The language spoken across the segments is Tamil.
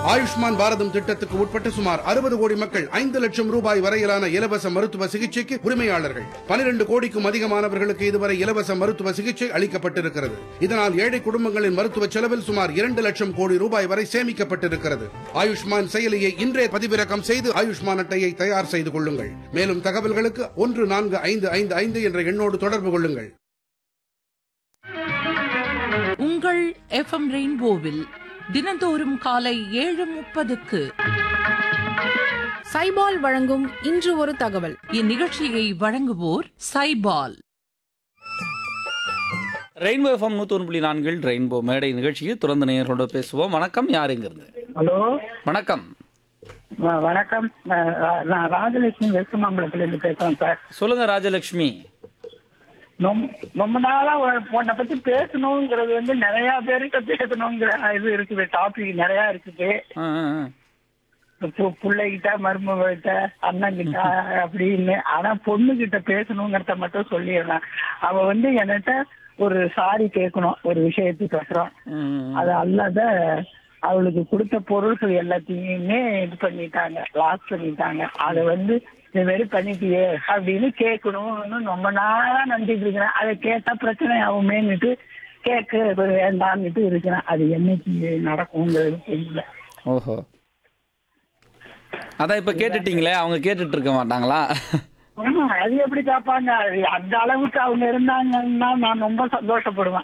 ஆயுஷ்மான் பாரதம் திட்டத்துக்கு உட்பட்ட சுமார் அறுபது கோடி மக்கள் ஐந்து லட்சம் ரூபாய் வரையிலான இலவச மருத்துவ சிகிச்சைக்கு உரிமையாளர்கள் பனிரெண்டு கோடிக்கும் அதிகமானவர்களுக்கு இதுவரை இலவச மருத்துவ சிகிச்சை அளிக்கப்பட்டிருக்கிறது இதனால் ஏழை குடும்பங்களின் மருத்துவ செலவில் சுமார் இரண்டு லட்சம் கோடி ரூபாய் வரை சேமிக்கப்பட்டிருக்கிறது ஆயுஷ்மான் செயலியை இன்றே பதிவிறக்கம் செய்து ஆயுஷ்மான் அட்டையை தயார் செய்து கொள்ளுங்கள் மேலும் தகவல்களுக்கு ஒன்று நான்கு ஐந்து ஐந்து ஐந்து என்ற எண்ணோடு தொடர்பு கொள்ளுங்கள் உங்கள் எஃப்எம் ரெயின்போவில் தினந்தோறும் காலை ஏழு முப்பதுக்கு சைபால் வழங்கும் இன்று ஒரு தகவல் இந்நிகழ்ச்சியை வழங்குவோர் சைபால் ரெயின்போ எஃப்எம் நூற்றி ஒன்று புள்ளி நான்கில் ரெயின்போ மேடை நிகழ்ச்சியில் துறந்த நேயர்களோட பேசுவோம் வணக்கம் யார் இங்கிருந்து ஹலோ வணக்கம் வ- வணக்கம் நான் ரா- நான் ராஜலட்சுமி வெஸ்ட் மாம்பலத்துல இருந்து பேசுறேன் சார் சொல்லுங்க ராஜலட்சுமி ரொம்ப- ரொம்ப நாளா ஒரு பொண்ணை பத்தி பேசணுங்கிறது வந்து நிறைய பேர்கிட்ட பேசணுங்கிற இது இருக்குது டாபிக் நிறைய இருக்குது ஆ, ஆ, ஆ. பு- பிள்ளைகிட்ட மருமகிட்ட அண்ணன்கிட்ட அப்படின்னு ஆனா பொண்ணுகிட்ட பேசணுங்கிறத மட்டும் சொல்லிடுறேன் அவ வந்து என்கிட்ட ஒரு சாரி கேட்கணும் ஒரு விஷயத்துக்கு அப்புறம் ம், அது அல்லாத அவளுக்கு கொடுத்த பொருட்கள் எல்லாத்தையுமே இது பண்ணிட்டாங்க லாஸ் பண்ணிட்டாங்க அதை வந்து இந்த மாதிரி பண்ணிட்டியே அப்படின்னு கேட்கணும்னு ரொம்ப நாளா நம்பிட்டு இருக்கிறேன் அதை கேட்டா பிரச்சனை ஆகுமேன்னுட்டு கேட்க வேண்டாம்னுட்டு இருக்கிறேன் அது என்னைக்கு நடக்குங்கிறது தெரியல ஓஹோ அதான் இப்போ கேட்டுட்டீங்களே அவங்க கேட்டுட்டு இருக்க மாட்டாங்களா ஆமா, அது எப்படி காப்பாங்க அது அந்த அளவுக்கு அவங்க இருந்தாங்கன்னா நான் ரொம்ப சந்தோஷப்படுவேன்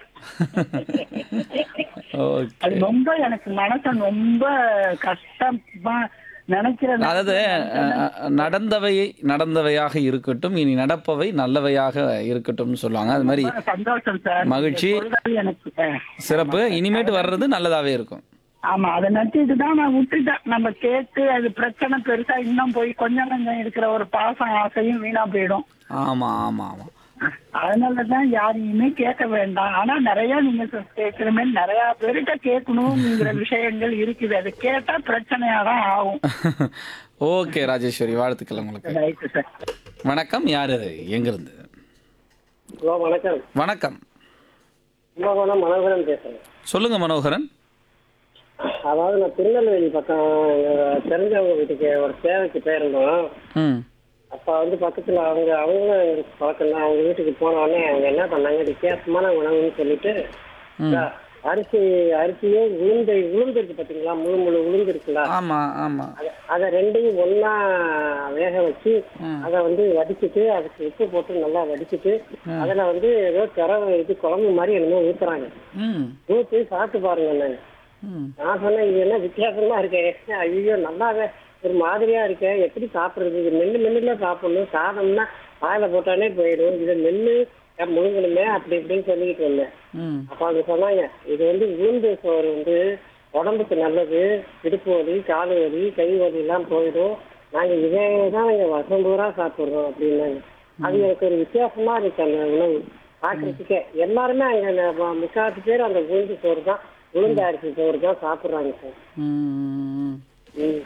ஓகே அது ரொம்ப எனக்கு மனச ரொம்ப கஷ்டமா நினைக்கிறேன் அதாவது அஹ், நடந்தவை நடந்தவையாக இருக்கட்டும் இனி நடப்பவை நல்லவையாக இருக்கட்டும்னு சொல்லுவாங்க அது மாதிரி ரொம்ப சந்தோஷம் சார் மகிழ்ச்சி. நீங்க சொல்றது எனக்கு அஹ், சிறப்பு இனிமேட்டு வர்றது நல்லதாவே இருக்கும் ஆமா அதை நினைச்சிட்டு தான் நான் விட்டுட்டேன் நம்ம கேட்டு அது பிரச்சனை பெருசா இன்னும் போய் கொஞ்சம் கொஞ்சம் இருக்கிற ஒரு பாசம் ஆசையும் வீணா போயிடும் ஆமா ஆமா ஆமா அதனாலதான் யாரையுமே கேட்க வேண்டாம் ஆனா நிறைய நீங்க சொ- கேட்கிற மாதிரி நிறைய பேர்கிட்ட கேட்கணுங்கிற விஷயங்கள் இருக்குது அது கேட்டா பிரச்சனையா தான் ஆகும் ஓகே ராஜேஸ்வரி வாழ்த்துக்கள் உங்களுக்கு ரைட்டு சார் வணக்கம் யார் எங்கிருந்து ஹலோ வணக்கம் வணக்கம் கும்பகோணம் மனோகரன் பேசுறேன் சொல்லுங்க மனோகரன் அதாவது நான் திருநெல்வேலி பக்கம் எங்க தெரிஞ்சவங்க வீட்டுக்கு ஒரு சேவைக்கு போயிருந்தோம் ம் அப்ப வந்து பக்கத்துல அவங்க அவங்களும் எங்களுக்கு பழக்கம் தான் அவங்க வீட்டுக்கு போனோடனே அவங்க என்ன பண்ணாங்க வித்தியாசமான உணவுன்னு சொல்லிட்டு இந்த அரிசி அரிசியே உளுந்து உளுந்து இருக்கு பாத்தீங்களா முழு முழு உளுந்து இருக்குல்ல ஆமா ஆமா அத- அத ரெண்டையும் ஒண்ணா வேக வச்சு அத வந்து வடிச்சிட்டு அதுக்கு உப்பு போட்டு நல்லா வடிச்சிட்டு அதுல வந்து ஏதோ கரவை இது குழம்பு மாதிரி என்னமோ ஊத்துறாங்க ம் ஊற்றி சாப்பிட்டு பாருங்க என்னங்க ம் நான் சொன்னேன் இது என்ன வித்தியாசமா இருக்கே ஐயோ நல்லாவே ஒரு மாதிரியா இருக்கே எப்படி சாப்பிடுறது இது மென்னு மென்னுல சாப்பிடணும் சாதம்னா வாயில போட்டாலே போயிடும் இதை மென்னு முழுங்கணுமே அப்படி இப்படின்னு சொல்லிக்கிட்டு வந்தேன் ம் அப்ப அவங்க சொன்னாங்க இது வந்து உளுந்து சோறு வந்து உடம்புக்கு நல்லது இடுப்பு வலி கால் வலி கை வலி எல்லாம் போயிடும் நாங்க இதே தான் நாங்க வருஷம் பூரா சாப்பிடுறோம் அப்படின்னாங்க அது எனக்கு ஒரு வித்தியாசமா இருக்கு அந்த உணவு பாக்குறதுக்கே எல்லாருமே அங்க ந- முக்காத்து பேர் அந்த உளுந்து சோறு தான் உளுந்து அரிசி சோறு தான் சாப்பிடுறாங்க சார் ம். ம்.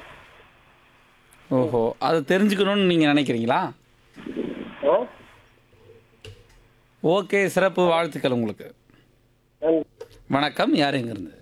ஓஹோ அது தெரிஞ்சுக்கணும்னு நீங்க நினைக்கிறீங்களா ஆ? ஓகே சிறப்பு வாழ்த்துக்கள் உங்களுக்கு நன்றி. வணக்கம் யார் எங்கிருந்து